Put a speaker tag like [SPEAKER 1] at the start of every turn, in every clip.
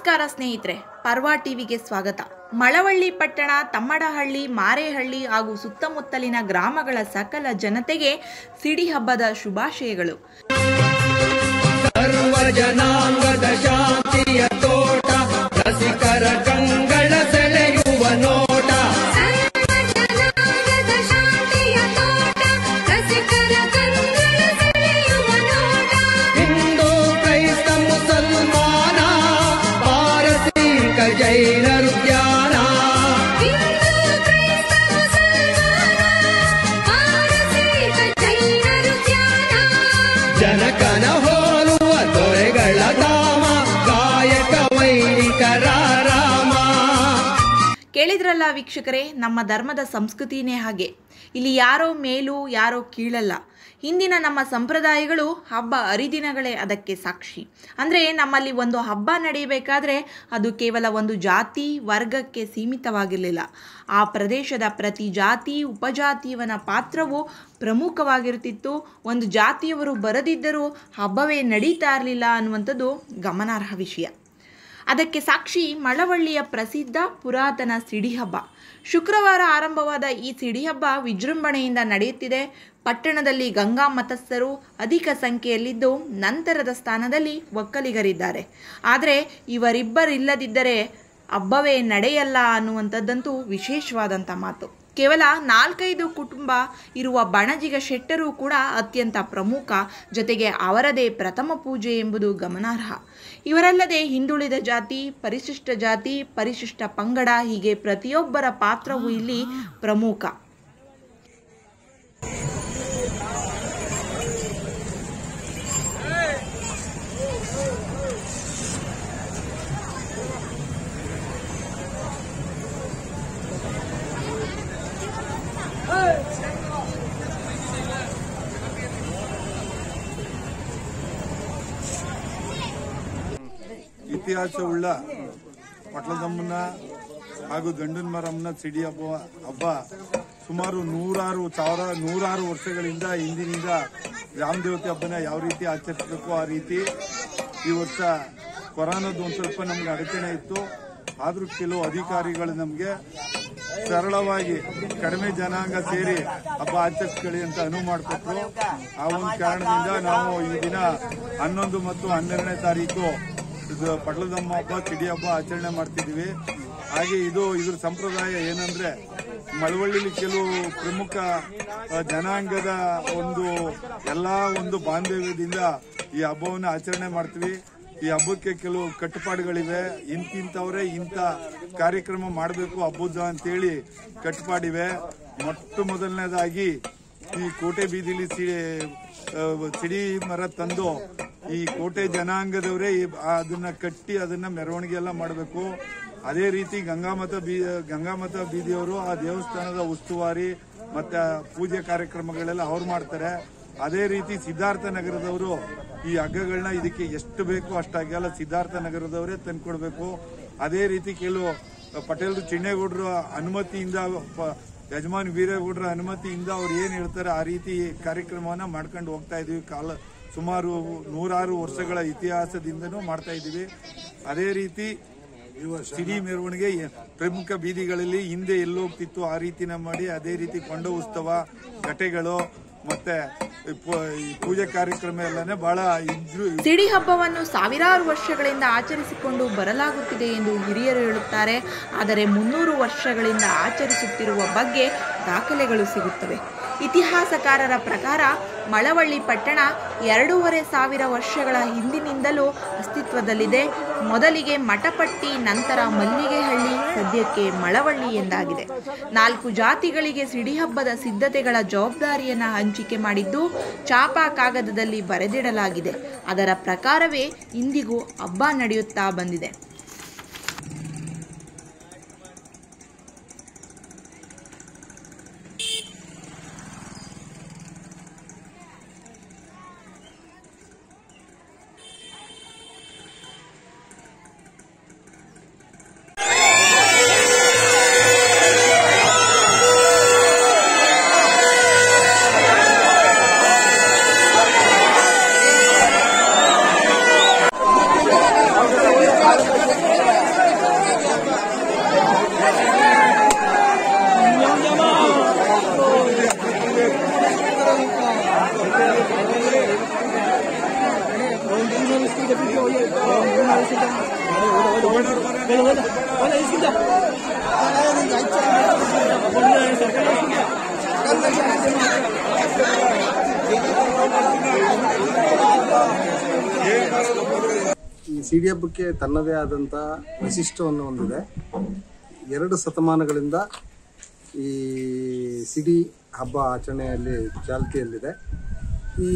[SPEAKER 1] ನಮಸ್ಕಾರ ಸ್ನೇಹಿತರೆ ಪರ್ವಾ ಟಿವಿಗೆ ಸ್ವಾಗತ ಮಳವಳ್ಳಿ ಪಟ್ಟಣ ತಮ್ಮಡಹಳ್ಳಿ ಮಾರೇಹಳ್ಳಿ ಹಾಗೂ ಸುತ್ತಮುತ್ತಲಿನ ಗ್ರಾಮಗಳ ಸಕಲ ಜನತೆಗೆ ಸಿಡಿ ಹಬ್ಬದ ಶುಭಾಶಯಗಳು
[SPEAKER 2] ಸರ್ವ ಜನಾಂಗದ ಶಾಂತಿಯ ತೋಟ ರಸಿಕರ ಕಂಗಳ ಸೆಳೆಯುವ ನೋಟ
[SPEAKER 3] ಸರ್ವಜನಾಂಗದ ಶಾಂತಿಯ ತೋಟ ರಸಿಕರ ಕಂಗಳ ಸೆಳೆಯುವ ನೋಟ
[SPEAKER 2] ಹಿಂದೂ ಕ್ರೈಸ್ತ ಮುಸಲ್ಮಾನ ಪಾರಸೀಕ ಜೈನರು ಧ್ಯಾನ
[SPEAKER 3] ಹಿಂದೂ ಕ್ರೈಸ್ತ ಮುಸಲ್ಮಾನ ಪಾರಸೀಕ ಜೈನರು ಧ್ಯಾನ
[SPEAKER 2] ಜನಕನ ಹೋಲುವ ದೊರೆಗಳ ಧಾಮ ಕಾಯಕ ವೈಣಿಕರ ರಾಮ
[SPEAKER 1] ಕೇಳಿದ್ರಲ್ಲ ವೀಕ್ಷಕರೇ ನಮ್ಮ ಧರ್ಮದ ಸಂಸ್ಕೃತಿನೇ ಹಾಗೆ ಇಲ್ಲಿ ಯಾರೋ ಮೇಲೂ ಯಾರೋ ಕೀಳಲ್ಲ ಹಿಂದಿನ ನಮ್ಮ ಸಂಪ್ರದಾಯಗಳು ಹಬ್ಬ ಹರಿದಿನಗಳೇ ಅದಕ್ಕೆ ಸಾಕ್ಷಿ ಅಂದರೆ ನಮ್ಮಲ್ಲಿ ಒಂದು ಹಬ್ಬ ನಡೆಯಬೇಕಾದ್ರೆ ಅದು ಕೇವಲ ಒಂದು ಜಾತಿ ವರ್ಗಕ್ಕೆ ಸೀಮಿತವಾಗಿರಲಿಲ್ಲ ಆ ಪ್ರದೇಶದ ಪ್ರತಿ ಜಾತಿ ಉಪಜಾತಿಯವನ ಪಾತ್ರವು ಪ್ರಮುಖವಾಗಿರುತ್ತಿತ್ತು ಒಂದು ಜಾತಿಯವರು ಬರದಿದ್ದರೂ ಹಬ್ಬವೇ ನಡೀತಾ ಇರಲಿಲ್ಲ ಅನ್ನುವಂಥದ್ದು ಗಮನಾರ್ಹ ವಿಷಯ ಅದಕ್ಕೆ ಸಾಕ್ಷಿ ಮಳವಳ್ಳಿಯ ಪ್ರಸಿದ್ಧ ಪುರಾತನ ಸಿಡಿ ಹಬ್ಬ ಶುಕ್ರವಾರ ಆರಂಭವಾದ ಈ ಸಿಡಿ ಹಬ್ಬ ವಿಜೃಂಭಣೆಯಿಂದ ನಡೆಯುತ್ತಿದೆ ಪಟ್ಟಣದಲ್ಲಿ ಗಂಗಾ ಮತಸ್ಥರು ಅಧಿಕ ಸಂಖ್ಯೆಯಲ್ಲಿದ್ದು ನಂತರದ ಸ್ಥಾನದಲ್ಲಿ ಒಕ್ಕಲಿಗರಿದ್ದಾರೆ ಆದರೆ ಇವರಿಬ್ಬರಿಲ್ಲದಿದ್ದರೆ ಹಬ್ಬವೇ ನಡೆಯಲ್ಲ ಅನ್ನುವಂಥದ್ದಂತೂ ವಿಶೇಷವಾದಂಥ ಮಾತು ಕೇವಲ ನಾಲ್ಕೈದು ಕುಟುಂಬ ಇರುವ ಬಣಜಿಗ ಶೆಟ್ಟರು ಕೂಡ ಅತ್ಯಂತ ಪ್ರಮುಖ ಜೊತೆಗೆ ಅವರದೇ ಪ್ರಥಮ ಪೂಜೆ ಎಂಬುದು ಗಮನಾರ್ಹ ಇವರಲ್ಲದೆ ಹಿಂದುಳಿದ ಜಾತಿ ಪರಿಶಿಷ್ಟ ಜಾತಿ ಪರಿಶಿಷ್ಟ ಪಂಗಡ ಹೀಗೆ ಪ್ರತಿಯೊಬ್ಬರ ಪಾತ್ರವೂ ಇಲ್ಲಿ ಪ್ರಮುಖ
[SPEAKER 4] ಇತಿಹಾಸವುಳ್ಳ ಪಟ್ಲದಮ್ಮನ ಹಾಗೂ ಗಂಡನ ಮರಮ್ಮನ ಸಿಡಿ ಹಬ್ಬ ಹಬ್ಬ ಸುಮಾರು ನೂರಾರು ಸಾವಿರ ನೂರಾರು ವರ್ಷಗಳಿಂದ ಹಿಂದಿನಿಂದ ಗ್ರಾಮ ದೇವತೆ ಹಬ್ಬನ ಯಾವ ರೀತಿ ಆಚರಿಸಬೇಕು ಆ ರೀತಿ ಈ ವರ್ಷ ಕೊರೋನಾದ ಒಂದು ಸ್ವಲ್ಪ ನಮ್ಗೆ ಅಡಚಣೆ ಇತ್ತು ಆದ್ರೂ ಕೆಲವು ಅಧಿಕಾರಿಗಳು ನಮಗೆ ಸರಳವಾಗಿ ಕಡಿಮೆ ಜನಾಂಗ ಸೇರಿ ಹಬ್ಬ ಆಚರಿಸ್ಕೊಳ್ಳಿ ಅಂತ ಅನುವು ಮಾಡಿಕೊಟ್ರು ಆ ಒಂದು ಕಾರಣದಿಂದ ನಾವು ಈ ದಿನ ಹನ್ನೊಂದು ಮತ್ತು ಹನ್ನೆರಡನೇ ತಾರೀಕು ಇದು ಪಟ್ಲದಮ್ಮ ಹಬ್ಬ ಸಿಡಿ ಹಬ್ಬ ಆಚರಣೆ ಮಾಡ್ತಿದೀವಿ ಹಾಗೆ ಇದು ಇದ್ರ ಸಂಪ್ರದಾಯ ಏನಂದ್ರೆ ಮಳವಳ್ಳಿಲಿ ಕೆಲವು ಪ್ರಮುಖ ಆ, ಜನಾಂಗದ ಒಂದು ಎಲ್ಲಾ ಒಂದು ಬಾಂಧವ್ಯದಿಂದ ಈ ಹಬ್ಬವನ್ನು ಆಚರಣೆ ಮಾಡ್ತೀವಿ ಈ ಹಬ್ಬಕ್ಕೆ ಕೆಲವು ಕಟ್ಟುಪಾಡುಗಳಿವೆ ಇಂತಿಂತವ್ರೆ ಇಂಥ ಕಾರ್ಯಕ್ರಮ ಮಾಡಬೇಕು ಹಬ್ಬದ ಅಂತೇಳಿ ಕಟ್ಟುಪಾಡಿವೆ ಮೊಟ್ಟ ಮೊದಲನೇದಾಗಿ ಈ ಕೋಟೆ ಬೀದಿಲಿ ಸಿ- ಆ, ಸಿಡಿ ಮರ ತಂದು ಈ ಕೋಟೆ ಜನಾಂಗದವರೇ ಈ- ಅದನ್ನ ಕಟ್ಟಿ ಅದನ್ನ ಮೆರವಣಿಗೆ ಎಲ್ಲ ಮಾಡಬೇಕು ಅದೇ ರೀತಿ ಗಂಗಾಮತ ಬೀ ಗಂಗಾಮತ ಬೀದಿಯವರು ಆ ದೇವಸ್ಥಾನದ ಉಸ್ತುವಾರಿ ಮತ್ತೆ ಆ ಪೂಜೆ ಕಾರ್ಯಕ್ರಮಗಳೆಲ್ಲ ಅವ್ರು ಮಾಡ್ತಾರೆ ಅದೇ ರೀತಿ ಸಿದ್ಧಾರ್ಥ ನಗರದವರು ಈ ಹಗ್ಗಗಳನ್ನ ಇದಕ್ಕೆ ಎಷ್ಟು ಬೇಕು ಅಷ್ಟಾಗೆಲ್ಲ ಸಿದ್ಧಾರ್ಥ ನಗರದವರೇ ತಂದ್ಕೊಡ್ಬೇಕು ಅದೇ ರೀತಿ ಕೆಲವು ಪಟೇಲ್ರು ಚಿಣ್ಣೇಗೌಡರ ಅನುಮತಿಯಿಂದ ಪ- ಯಜಮಾನ್ ವೀರೇಗೌಡರ ಅನುಮತಿಯಿಂದ ಅವ್ರು ಏನ್ ಹೇಳ್ತಾರೆ ಆ ರೀತಿ ಕಾರ್ಯಕ್ರಮವನ್ನ ಮಾಡ್ಕೊಂಡು ಹೋಗ್ತಾ ಇದೀವಿ ಕಾಲ ಸುಮಾರು ನೂರಾರು ವರ್ಷಗಳ ಇತಿಹಾಸದಿಂದನೂ ಮಾಡ್ತಾ ಇದೀವಿ ಅದೇ ರೀತಿ ಸಿಡಿ ಮೆರವಣಿಗೆ ಎ- ಪ್ರಮುಖ ಬೀದಿಗಳಲ್ಲಿ ಹಿಂದೆ ಎಲ್ಲೋಗ್ತಿತ್ತು ಆ ರೀತಿನ ಮಾಡಿ ಅದೇ ರೀತಿ ಕೊಂಡ ಉತ್ಸವ ಘಟೆಗಳು ಮತ್ತೆ ಪೂ- ಈ ಪೂಜೆ ಕಾರ್ಯಕ್ರಮ ಎಲ್ಲಾನೇ ಬಹಳ ಇದ್ರು
[SPEAKER 1] ಸಿಡಿ ಹಬ್ಬವನ್ನು ಸಾವಿರಾರು ವರ್ಷಗಳಿಂದ ಆಚರಿಸಿಕೊಂಡು ಬರಲಾಗುತ್ತಿದೆ ಎಂದು ಹಿರಿಯರು ಹೇಳುತ್ತಾರೆ ಆದರೆ ಮುನ್ನೂರು ವರ್ಷಗಳಿಂದ ಆಚರಿಸುತ್ತಿರುವ ಬಗ್ಗೆ ದಾಖಲೆಗಳು ಸಿಗುತ್ತವೆ ಇತಿಹಾಸಕಾರರ ಪ್ರಕಾರ ಮಳವಳ್ಳಿ ಪಟ್ಟಣ ಎರಡೂವರೆ ಸಾವಿರ ವರ್ಷಗಳ ಹಿಂದಿನಿಂದಲೂ ಅಸ್ತಿತ್ವದಲ್ಲಿದೆ ಮೊದಲಿಗೆ ಮಠಪಟ್ಟಿ ನಂತರ ಮಲ್ಲಿಗೆಹಳ್ಳಿ ಸದ್ಯಕ್ಕೆ ಮಳವಳ್ಳಿ ಎಂದಾಗಿದೆ ನಾಲ್ಕು ಜಾತಿಗಳಿಗೆ ಸಿಡಿಹಬ್ಬದ ಸಿದ್ಧತೆಗಳ ಜವಾಬ್ದಾರಿಯನ್ನು ಹಂಚಿಕೆ ಮಾಡಿದ್ದು ಚಾಪಾ ಕಾಗದದಲ್ಲಿ ಬರೆದಿಡಲಾಗಿದೆ ಅದರ ಪ್ರಕಾರವೇ ಇಂದಿಗೂ ಹಬ್ಬ ನಡೆಯುತ್ತಾ ಬಂದಿದೆ
[SPEAKER 4] ¡Vamos!
[SPEAKER 5] ಈ ಸಿಡಿ ಹಬ್ಬಕ್ಕೆ ತನ್ನದೇ ಆದಂಥ ವೈಶಿಷ್ಟ್ಯವನ್ನು ಹೊಂದಿದೆ ಎರಡು ಶತಮಾನಗಳಿಂದ ಈ ಸಿಡಿ ಹಬ್ಬ ಆಚರಣೆಯಲ್ಲಿ ಚಾಲ್ತಿಯಲ್ಲಿದೆ ಈ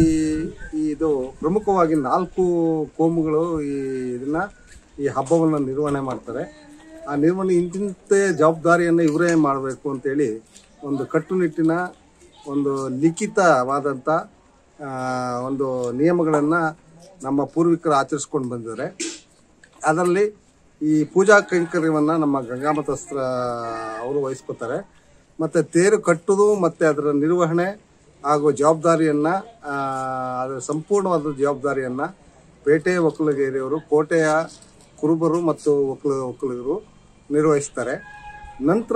[SPEAKER 5] ಈ ಇದು ಪ್ರಮುಖವಾಗಿ ನಾಲ್ಕು ಕೋಮುಗಳು ಈ ಇದನ್ನ ಈ ಹಬ್ಬವನ್ನು ನಿರ್ವಹಣೆ ಮಾಡ್ತಾರೆ ಆ ನಿರ್ವಹಣೆ ಇಂತಿಂತೆ ಜವಾಬ್ದಾರಿಯನ್ನು ಇವರೇ ಮಾಡಬೇಕು ಅಂತೇಳಿ ಒಂದು ಕಟ್ಟುನಿಟ್ಟಿನ ಒಂದು ಲಿಖಿತವಾದಂಥ ಆ, ಒಂದು ನಿಯಮಗಳನ್ನು ನಮ್ಮ ಪೂರ್ವಿಕರು ಆಚರಿಸ್ಕೊಂಡು ಬಂದಿದ್ದಾರೆ ಅದರಲ್ಲಿ ಈ ಪೂಜಾ ಕೈಂಕರ್ಯವನ್ನು ನಮ್ಮ ಗಂಗಾಮತಸ್ತ್ರ ಅವರು ವಹಿಸ್ಕೋತಾರೆ ಮತ್ತು ತೇರು ಕಟ್ಟುವುದು ಮತ್ತು ಅದರ ನಿರ್ವಹಣೆ ಹಾಗೂ ಜವಾಬ್ದಾರಿಯನ್ನು ಅದರ ಸಂಪೂರ್ಣವಾದ ಜವಾಬ್ದಾರಿಯನ್ನು ಪೇಟೆ ಒಕ್ಕಲಿಗೇರಿಯವರು ಕೋಟೆಯ ಕುರುಬರು ಮತ್ತು ಒಕ್ಕಲ ಒಕ್ಕಲಿಗರು ನಿರ್ವಹಿಸ್ತಾರೆ ನಂತರ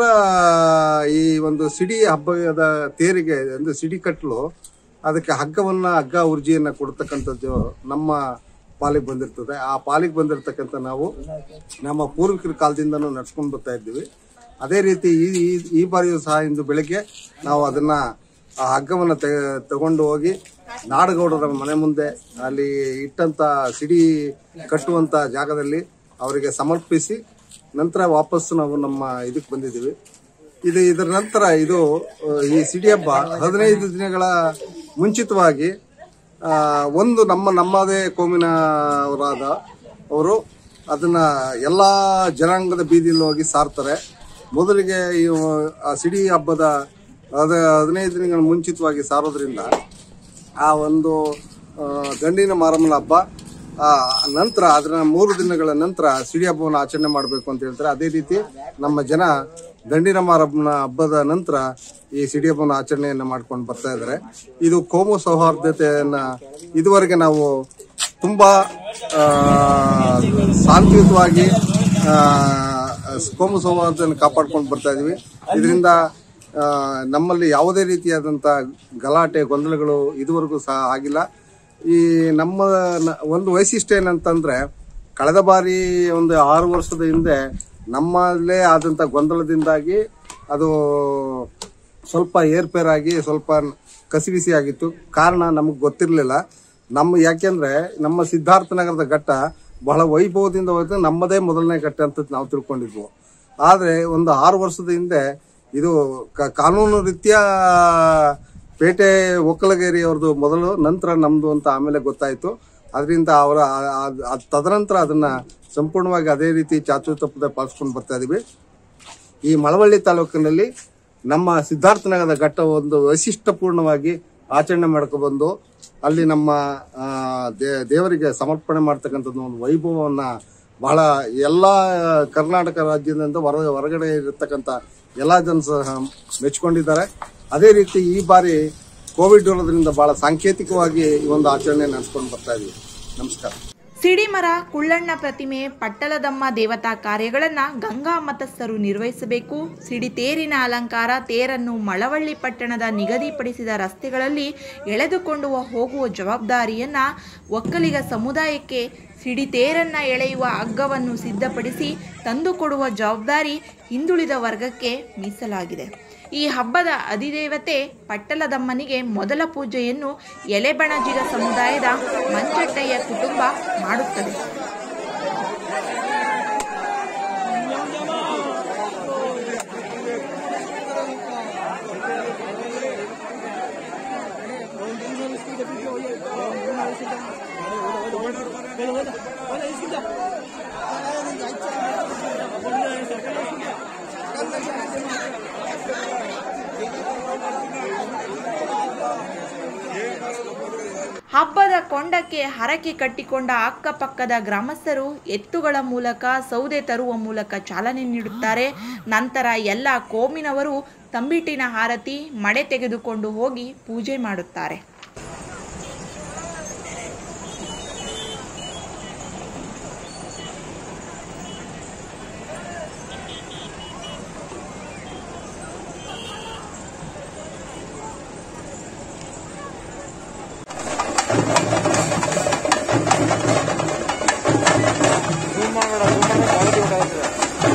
[SPEAKER 5] ಈ ಒಂದು ಸಿಡಿ ಹಬ್ಬದ ತೇರಿಗೆ ಅಂದರೆ ಸಿಡಿ ಕಟ್ಟಲು ಅದಕ್ಕೆ ಹಗ್ಗವನ್ನ ಹಗ್ಗ ಉರ್ಜಿಯನ್ನ ಕೊಡ್ತಕ್ಕಂಥದ್ದು ನಮ್ಮ ಪಾಲಿಗೆ ಬಂದಿರ್ತದೆ ಆ ಪಾಲಿಗೆ ಬಂದಿರತಕ್ಕಂಥ ನಾವು ನಮ್ಮ ಪೂರ್ವಿಕರ ಕಾಲದಿಂದನೂ ನಡ್ಸ್ಕೊಂಡು ಬರ್ತಾ ಇದ್ದೀವಿ ಅದೇ ರೀತಿ ಈ ಈ- ಈ ಬಾರಿಯೂ ಸಹ ಇಂದು ಬೆಳಗ್ಗೆ ನಾವು ಅದನ್ನ ಆ ಹಗ್ಗವನ್ನು ತೆಗೆ ತಗೊಂಡು ಹೋಗಿ ನಾಡಗೌಡರ ಮನೆ ಮುಂದೆ ಅಲ್ಲಿ ಇಟ್ಟಂತ ಸಿಡಿ ಕಟ್ಟುವಂತ ಜಾಗದಲ್ಲಿ ಅವರಿಗೆ ಸಮರ್ಪಿಸಿ ನಂತರ ವಾಪಸ್ ನಾವು ನಮ್ಮ ಇದಕ್ಕೆ ಬಂದಿದ್ದೀವಿ ಇದು ಇದರ ನಂತರ ಇದು ಆ, ಈ ಸಿಡಿ ಹಬ್ಬ ಹದಿನೈದು ದಿನಗಳ ಮುಂಚಿತವಾಗಿ ಆ, ಒಂದು ನಮ್ಮ ನಮ್ಮದೇ ಕೋಮಿನವರಾದ ಅವರು ಅದನ್ನ ಎಲ್ಲ ಜನಾಂಗದ ಬೀದಿಯಲ್ಲಿ ಹೋಗಿ ಸಾರ್ತಾರೆ ಮೊದಲಿಗೆ ಈ ಆ ಸಿಡಿ ಹಬ್ಬದ ಅದ ಹದಿನೈದು ದಿನಗಳ ಮುಂಚಿತವಾಗಿ ಸಾರೋದ್ರಿಂದ ಆ ಒಂದು ಆ, ಗಂಡಿನ ಮಾರಮ್ಮನ ಹಬ್ಬ ಆ, ನಂತರ ಅದರ ಮೂರು ದಿನಗಳ ನಂತರ ಸಿಡಿ ಹಬ್ಬವನ್ನು ಆಚರಣೆ ಮಾಡಬೇಕು ಅಂತ ಹೇಳ್ತಾರೆ ಅದೇ ರೀತಿ ನಮ್ಮ ಜನ ದಂಡಿನ ಮಾರಮ್ಮನ ಹಬ್ಬದ ನಂತರ ಈ ಸಿಡಿ ಹಬ್ಬನ ಆಚರಣೆಯನ್ನ ಮಾಡ್ಕೊಂಡು ಬರ್ತಾ ಇದ್ದಾರೆ ಇದು ಕೋಮು ಸೌಹಾರ್ದತೆಯನ್ನ ಇದುವರೆಗೆ ನಾವು ತುಂಬಾ ಆ, ಶಾಂತಿಯುತವಾಗಿ ಆ, ಕೋಮು ಸೌಹಾರ್ದತೆಯನ್ನು ಕಾಪಾಡ್ಕೊಂಡು ಬರ್ತಾ ಇದೀವಿ ಇದರಿಂದ ಆ, ನಮ್ಮಲ್ಲಿ ಯಾವುದೇ ರೀತಿಯಾದಂಥ ಗಲಾಟೆ ಗೊಂದಲಗಳು ಇದುವರೆಗೂ ಸಹ ಆಗಿಲ್ಲ ಈ ನಮ್ಮ ನ- ಒಂದು ವೈಶಿಷ್ಟ್ಯ ಏನಂತಂದ್ರೆ ಕಳೆದ ಬಾರಿ ಒಂದು ಆರು ವರ್ಷದ ಹಿಂದೆ ನಮ್ಮಲ್ಲೇ ಆದಂಥ ಗೊಂದಲದಿಂದಾಗಿ ಅದು ಸ್ವಲ್ಪ ಏರ್ಪೇರಾಗಿ ಸ್ವಲ್ಪ ಕಸಿವಿಸಿ ಆಗಿತ್ತು ಕಾರಣ ನಮಗೆ ಗೊತ್ತಿರಲಿಲ್ಲ ನಮ್ಮ ಯಾಕೆಂದ್ರೆ ನಮ್ಮ ಸಿದ್ಧಾರ್ಥ ನಗರದ ಘಟ್ಟ ಬಹಳ ವೈಭವದಿಂದ ಹೋಯ್ತು ನಮ್ಮದೇ ಮೊದಲನೇ ಘಟ್ಟ ಅಂತ ನಾವು ತಿಳ್ಕೊಂಡಿದ್ವು ಆದ್ರೆ ಒಂದು ಆರು ವರ್ಷದ ಹಿಂದೆ ಇದು ಕ- ಕಾನೂನು ರೀತ್ಯ ಪೇಟೆ ಒಕ್ಕಲಗೇರಿ ಅವ್ರದ್ದು ಮೊದಲು ನಂತರ ನಮ್ದು ಅಂತ ಆಮೇಲೆ ಗೊತ್ತಾಯ್ತು ಅದರಿಂದ ಅವರ ಆ- ಆ- ಆ- ತದನಂತರ ಅದನ್ನ ಸಂಪೂರ್ಣವಾಗಿ ಅದೇ ರೀತಿ ಚಾಚು ತಪ್ಪದೆ ಪಾಲಿಸ್ಕೊಂಡು ಬರ್ತಾ ಇದೀವಿ ಈ ಮಳವಳ್ಳಿ ತಾಲೂಕಿನಲ್ಲಿ ನಮ್ಮ ಸಿದ್ಧಾರ್ಥ ನಗರದ ಘಟ್ಟ ಒಂದು ವೈಶಿಷ್ಟ್ಯಪೂರ್ಣವಾಗಿ ಆಚರಣೆ ಮಾಡ್ಕೊಬಂದು ಅಲ್ಲಿ ನಮ್ಮ ಆ, ದೇ- ದೇವರಿಗೆ ಸಮರ್ಪಣೆ ಮಾಡ್ತಕ್ಕಂಥದ್ದು ಒಂದು ವೈಭವವನ್ನ ಬಹಳ ಎಲ್ಲ ಕರ್ನಾಟಕ ರಾಜ್ಯದಿಂದ ಹೊರ ಹೊರಗಡೆ ಇರತಕ್ಕಂಥ ಎಲ್ಲ ಜನ ಸಹ ಮೆಚ್ಕೊಂಡಿದ್ದಾರೆ ಅದೇ ರೀತಿ ಈ ಬಾರಿ ಕೋವಿಡ್ ಇರೋದ್ರಿಂದ ಬಹಳ ಸಾಂಕೇತಿಕವಾಗಿ ಈ ಒಂದು ಆಚರಣೆ ನಡೆಸ್ಕೊಂಡು ಬರ್ತಾ ಇದೀವಿ ನಮಸ್ಕಾರ
[SPEAKER 1] ಸಿಡಿಮರ ಕುಳ್ಳಣ್ಣ ಪ್ರತಿಮೆ ಪಟ್ಟಲದಮ್ಮ ದೇವತಾ ಕಾರ್ಯಗಳನ್ನು ಗಂಗಾ ಮತಸ್ಥರು ನಿರ್ವಹಿಸಬೇಕು ಸಿಡಿ ತೇರಿನ ಅಲಂಕಾರ ತೇರನ್ನು ಮಳವಳ್ಳಿ ಪಟ್ಟಣದ ನಿಗದಿಪಡಿಸಿದ ರಸ್ತೆಗಳಲ್ಲಿ ಎಳೆದುಕೊಂಡು ಹೋಗುವ ಜವಾಬ್ದಾರಿಯನ್ನು ಒಕ್ಕಲಿಗ ಸಮುದಾಯಕ್ಕೆ ಸಿಡಿ ತೇರನ್ನು ಎಳೆಯುವ ಹಗ್ಗವನ್ನು ಸಿದ್ಧಪಡಿಸಿ ತಂದುಕೊಡುವ ಜವಾಬ್ದಾರಿ ಹಿಂದುಳಿದ ವರ್ಗಕ್ಕೆ ಮೀಸಲಾಗಿದೆ ಈ ಹಬ್ಬದ ಅಧಿದೇವತೆ ಪಟ್ಟಲದಮ್ಮನಿಗೆ ಮೊದಲ ಪೂಜೆಯನ್ನು ಎಲೆಬಣಜಿಗ ಸಮುದಾಯದ ಮಂಚಟ್ಟಯ್ಯ ಕುಟುಂಬ ಮಾಡುತ್ತದೆ ಹಬ್ಬದ ಕೊಂಡಕ್ಕೆ ಹರಕೆ ಕಟ್ಟಿಕೊಂಡ ಅಕ್ಕಪಕ್ಕದ ಗ್ರಾಮಸ್ಥರು ಎತ್ತುಗಳ ಮೂಲಕ ಸೌದೆ ತರುವ ಮೂಲಕ ಚಾಲನೆ ನೀಡುತ್ತಾರೆ ನಂತರ ಎಲ್ಲ ಕೋಮಿನವರು ತಂಬಿಟ್ಟಿನ ಹಾರತಿ ಮಡೆ ತೆಗೆದುಕೊಂಡು ಹೋಗಿ ಪೂಜೆ ಮಾಡುತ್ತಾರೆ
[SPEAKER 6] ಜೂಮ್ ಮಾಡಬೇಡ ಜೂಮ್ ಮಾಡಿದ್ರೆ ಕ್ವಾಲಿಟಿ ಔಟ್ ಆಗುತ್ತೆ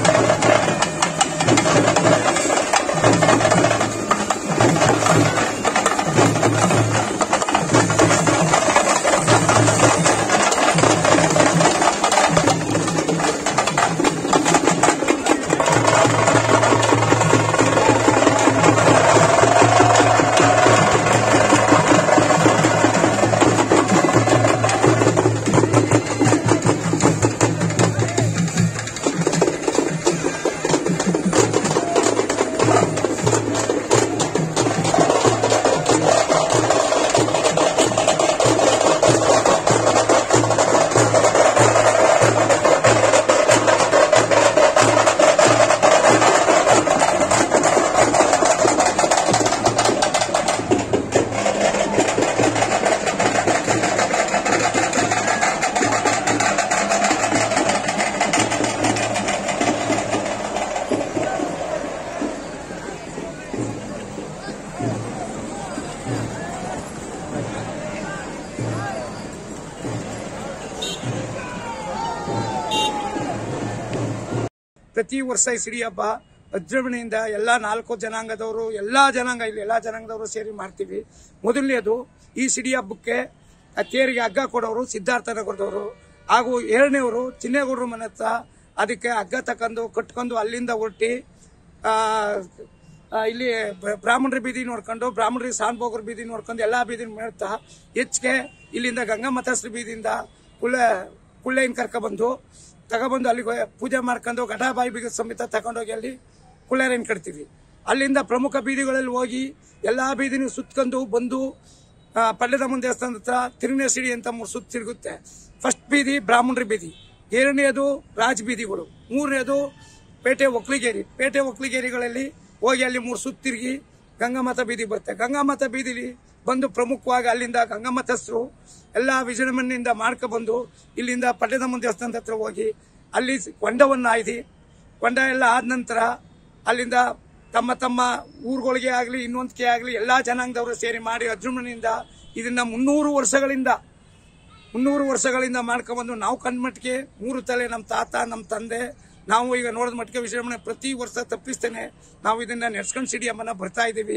[SPEAKER 6] ಪ್ರತಿ ವರ್ಷ ಈ ಸಿಡಿ ಹಬ್ಬ ವಿಜೃಂಭಣೆಯಿಂದ ಎಲ್ಲಾ ನಾಲ್ಕು ಜನಾಂಗದವರು ಎಲ್ಲಾ ಜನಾಂಗ ಇಲ್ಲಿ ಎಲ್ಲಾ ಜನಾಂಗದವರು ಸೇರಿ ಮಾಡ್ತೀವಿ ಮೊದಲನೇದು ಈ ಸಿಡಿ ಹಬ್ಬಕ್ಕೆ ಆ ತೇರಿಗೆ ಹಗ್ಗ ಕೊಡೋರು ಸಿದ್ಧಾರ್ಥ ನಗರದವರು ಹಾಗೂ ಎರಡನೇವರು ಚಿನ್ನೇಗೌಡರು ಮನೆ ಹತ್ರ ಅದಕ್ಕೆ ಹಗ್ಗ ತಕೊಂಡು ಕಟ್ಕೊಂಡು ಅಲ್ಲಿಂದ ಹೊರಟಿ ಆ, ಆ, ಇಲ್ಲಿ ಬ್ರ- ಬ್ರಾಹ್ಮಣರ ಬೀದಿ ನೋಡ್ಕೊಂಡು ಬ್ರಾಹ್ಮಣರಿಗೆ ಸಾನ್ಭೋಗರ ಬೀದಿ ನೋಡ್ಕೊಂಡು ಎಲ್ಲಾ ಬೀದಿ ಮಾಡ್ತಾ ಹೆಚ್ಚಿಗೆ ಇಲ್ಲಿಂದ ಗಂಗಮ್ಮತಸ್ರ ಬೀದಿಯಿಂದ ಕುಳ್ಳೆ ಕುಳ್ಳೆಯಿಂದ ಕರ್ಕೊಬಂದು ತಗೊಬಂದು ಅಲ್ಲಿಗೆ ಪೂಜೆ ಮಾಡ್ಕೊಂಡು ಘಟಾಬಾಯಿ ಬೀಗ ಸಮೇತ ತಗೊಂಡೋಗಿ ಅಲ್ಲಿ ಕುಳ್ಳೆರೇನ್ ಕಟ್ತೀವಿ ಅಲ್ಲಿಂದ ಪ್ರಮುಖ ಬೀದಿಗಳಲ್ಲಿ ಹೋಗಿ ಎಲ್ಲಾ ಬೀದಿನೂ ಸುತ್ಕೊಂಡು ಬಂದು ಆ, ಪಳ್ಳೆದಮ್ಮನ ದೇವಸ್ಥಾನದ ಹತ್ರ ತಿರುಗನೆ ಸಿಡಿ ಅಂತ ಮೂರು ಸುತ್ತ ತಿರುಗುತ್ತೆ ಫಸ್ಟ್ ಬೀದಿ ಬ್ರಾಹ್ಮಣರ ಬೀದಿ ಎರಡನೇದು ರಾಜ್ ಬೀದಿಗಳು ಮೂರನೇದು ಪೇಟೆ ಒಕ್ಲಿಗೇರಿ ಪೇಟೆ ಒಕ್ಲಿಗೇರಿಗಳಲ್ಲಿ ಹೋಗಿ ಅಲ್ಲಿ ಮೂರು ಸುತ್ತ ತಿರುಗಿ ಗಂಗಾಮತ ಬೀದಿ ಬರುತ್ತೆ ಗಂಗಾಮತ ಬೀದಿಲಿ ಬಂದು ಪ್ರಮುಖವಾಗಿ ಅಲ್ಲಿಂದ ಗಂಗಾಮತಸ್ಥರು ಎಲ್ಲ ವಿಜೃಂಭಣೆಯಿಂದ ಮಾಡ್ಕೊ ಬಂದು ಇಲ್ಲಿಂದ ಪಟ್ಟದಮ್ಮನ ದೇವಸ್ಥಾನದ ಹತ್ರ ಹೋಗಿ ಅಲ್ಲಿ ಕೊಂಡವನ್ನು ಆಯ್ದು ಕೊಂಡ ಎಲ್ಲ ಆದ ನಂತರ ಅಲ್ಲಿಂದ ತಮ್ಮ ತಮ್ಮ ಊರುಗಳಿಗೆ ಆಗಲಿ ಇನ್ನೊಂದಕ್ಕೆ ಆಗಲಿ ಎಲ್ಲಾ ಜನಾಂಗದವರು ಸೇರಿ ಮಾಡಿ ಅಜೃಂಭಣೆಯಿಂದ ಇದನ್ನ ಮುನ್ನೂರು ವರ್ಷಗಳಿಂದ ಮುನ್ನೂರು ವರ್ಷಗಳಿಂದ ಮಾಡ್ಕೊಂಡ್ಬಂದು ನಾವು ಕಂಡ್ಮಟ್ಟಿಗೆ ಮೂರು ತಲೆ ನಮ್ಮ ತಾತ ನಮ್ಮ ತಂದೆ ನಾವು ಈಗ ನೋಡಿದ ಮಟ್ಟಿಗೆ ವಿಜೃಂಭಣೆ ಪ್ರತಿ ವರ್ಷ ತಪ್ಪಿಸ್ತೇನೆ ನಾವು ಇದನ್ನ ನೆಡ್ಸ್ಕೊಂಡು ಸಿಡಿ ಹಬ್ಬನ ಬರ್ತಾ ಇದ್ದೀವಿ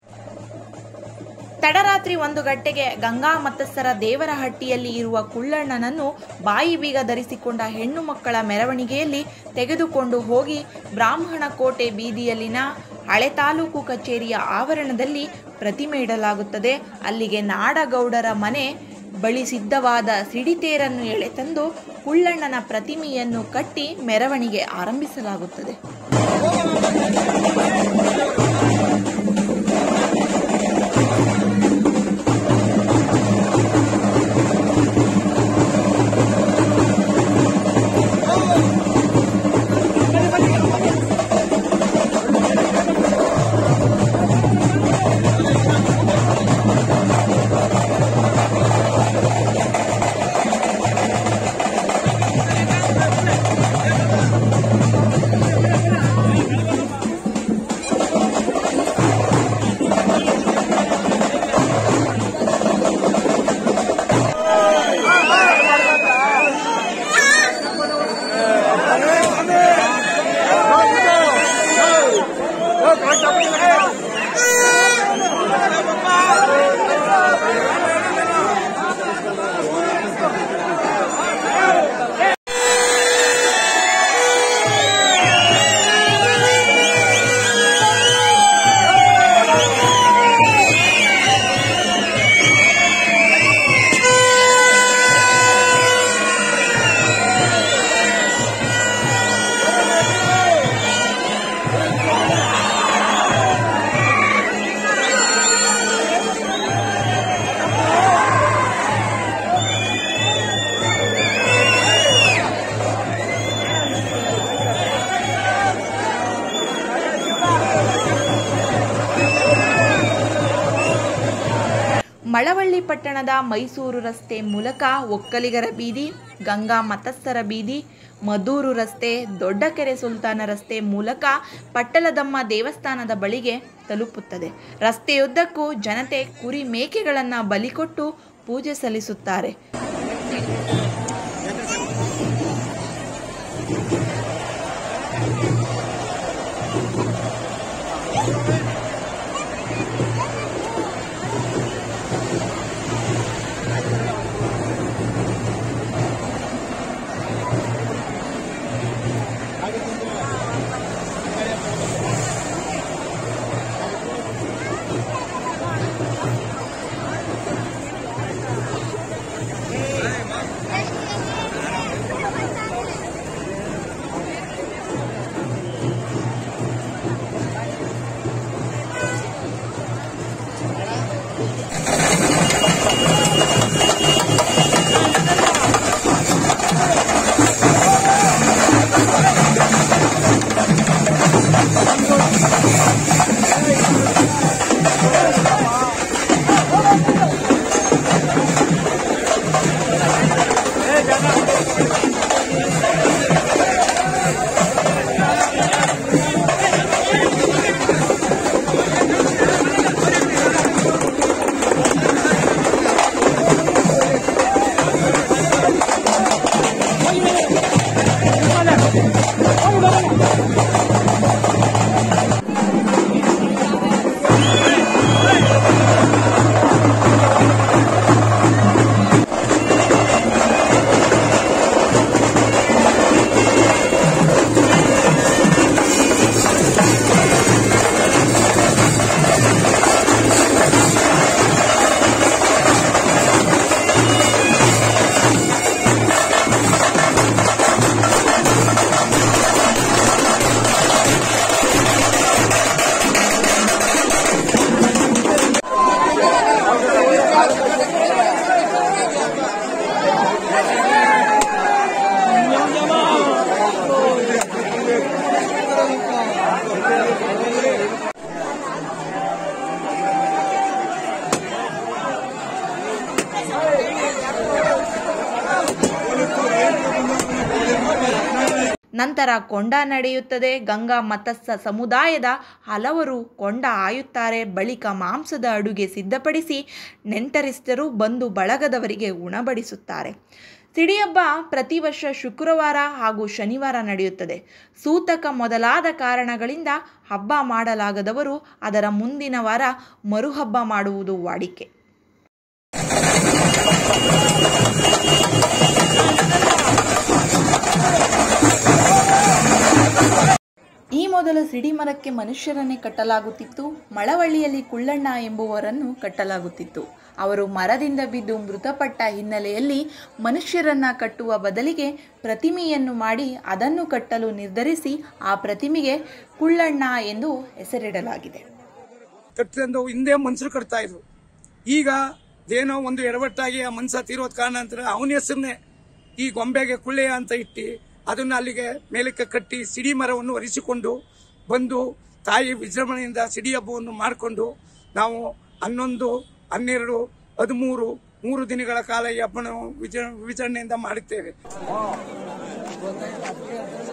[SPEAKER 1] ತಡರಾತ್ರಿ ಒಂದು ಗಂಟೆಗೆ ಗಂಗಾ ಮತಸ್ಥರ ದೇವರಹಟ್ಟಿಯಲ್ಲಿ ಇರುವ ಕುಳ್ಳಣ್ಣನನ್ನು ಬಾಯಿ ಬೀಗ ಧರಿಸಿಕೊಂಡ ಹೆಣ್ಣು ಮಕ್ಕಳ ಮೆರವಣಿಗೆಯಲ್ಲಿ ತೆಗೆದುಕೊಂಡು ಹೋಗಿ ಬ್ರಾಹ್ಮಣ ಕೋಟೆ ಬೀದಿಯಲ್ಲಿನ ಹಳೆ ತಾಲೂಕು ಕಚೇರಿಯ ಆವರಣದಲ್ಲಿ ಪ್ರತಿಮೆ ಇಡಲಾಗುತ್ತದೆ ಅಲ್ಲಿಗೆ ನಾಡಗೌಡರ ಮನೆ ಬಳಿ ಸಿದ್ಧವಾದ ಸಿಡಿತೇರನ್ನು ಎಳೆತಂದು ಕುಳ್ಳಣ್ಣನ ಪ್ರತಿಮೆಯನ್ನು ಕಟ್ಟಿ ಮೆರವಣಿಗೆ ಆರಂಭಿಸಲಾಗುತ್ತದೆ ಮಳವಳ್ಳಿ ಪಟ್ಟಣದ ಮೈಸೂರು ರಸ್ತೆ ಮೂಲಕ ಒಕ್ಕಲಿಗರ ಬೀದಿ ಗಂಗಾ ಮತಸ್ಥರ ಬೀದಿ ಮದೂರು ರಸ್ತೆ ದೊಡ್ಡಕೆರೆ ಸುಲ್ತಾನ ರಸ್ತೆ ಮೂಲಕ ಪಟ್ಟಲದಮ್ಮ ದೇವಸ್ಥಾನದ ಬಳಿಗೆ ತಲುಪುತ್ತದೆ ರಸ್ತೆಯುದ್ದಕ್ಕೂ ಜನತೆ ಕುರಿ ಮೇಕೆಗಳನ್ನು ಬಲಿಕೊಟ್ಟು ಪೂಜೆ ಸಲ್ಲಿಸುತ್ತಾರೆ ನಂತರ ಕೊಂಡ ನಡೆಯುತ್ತದೆ ಗಂಗಾ ಮತಸ್ಥ ಸಮುದಾಯದ ಹಲವರು ಕೊಂಡ ಆಯುತ್ತಾರೆ ಬಳಿಕ ಮಾಂಸದ ಅಡುಗೆ ಸಿದ್ಧಪಡಿಸಿ ನೆಂಟರಿಷ್ಟರು ಬಂಧು ಬಳಗದವರಿಗೆ ಉಣಬಡಿಸುತ್ತಾರೆ ಸಿಡಿಹಬ್ಬ ಪ್ರತಿ ವರ್ಷ ಶುಕ್ರವಾರ ಹಾಗೂ ಶನಿವಾರ ನಡೆಯುತ್ತದೆ ಸೂತಕ ಮೊದಲಾದ ಕಾರಣಗಳಿಂದ ಹಬ್ಬ ಮಾಡಲಾಗದವರು ಅದರ ಮುಂದಿನ ವಾರ ಮರುಹಬ್ಬ ಮಾಡುವುದು ವಾಡಿಕೆ ಈ ಮೊದಲು ಸಿಡಿಮರಕ್ಕೆ ಮನುಷ್ಯರನ್ನೇ ಕಟ್ಟಲಾಗುತ್ತಿತ್ತು ಮಳವಳ್ಳಿಯಲ್ಲಿ ಕುಳ್ಳಣ್ಣ ಎಂಬುವರನ್ನು ಕಟ್ಟಲಾಗುತ್ತಿತ್ತು ಅವರು ಮರದಿಂದ ಬಿದ್ದು ಮೃತಪಟ್ಟ ಹಿನ್ನೆಲೆಯಲ್ಲಿ ಮನುಷ್ಯರನ್ನ ಕಟ್ಟುವ ಬದಲಿಗೆ ಪ್ರತಿಮೆಯನ್ನು ಮಾಡಿ ಅದನ್ನು ಕಟ್ಟಲು ನಿರ್ಧರಿಸಿ ಆ ಪ್ರತಿಮೆಗೆ ಕುಳ್ಳಣ್ಣ ಎಂದು ಹೆಸರಿಡಲಾಗಿದೆ
[SPEAKER 6] ಕಟ್ಟಿದಂದು ಹಿಂದೆ ಮನ್ಸರು ಕಟ್ತಾ ಇದ್ರು ಈಗ ಏನೋ ಒಂದು ಎಡವಟ್ಟಾಗಿ ಆ ಮನ್ಸ ತೀರೋದ್ ಕಾರಣಾಂತರ ಅವನ ಹೆಸರನ್ನೇ ಈ ಗೊಂಬೆಗೆ ಕುಳ್ಳೆಯ ಅಂತ ಇಟ್ಟು ಅದನ್ನ ಅಲ್ಲಿಗೆ ಮೇಲಕ್ಕೆ ಕಟ್ಟಿ ಸಿಡಿ ಮರವನ್ನು ಒರೆಸಿಕೊಂಡು ಬಂದು ತಾಯಿ ವಿಜೃಂಭಣೆಯಿಂದ ಸಿಡಿ ಹಬ್ಬವನ್ನು ಮಾಡಿಕೊಂಡು ನಾವು ಹನ್ನೊಂದು ಹನ್ನೆರಡು ಹದಿಮೂರು ಮೂರು ದಿನಗಳ ಕಾಲ ಈ ಹಬ್ಬನ ವಿಜ ವಿಜೃಂಭಣೆಯಿಂದ ಮಾಡುತ್ತೇವೆ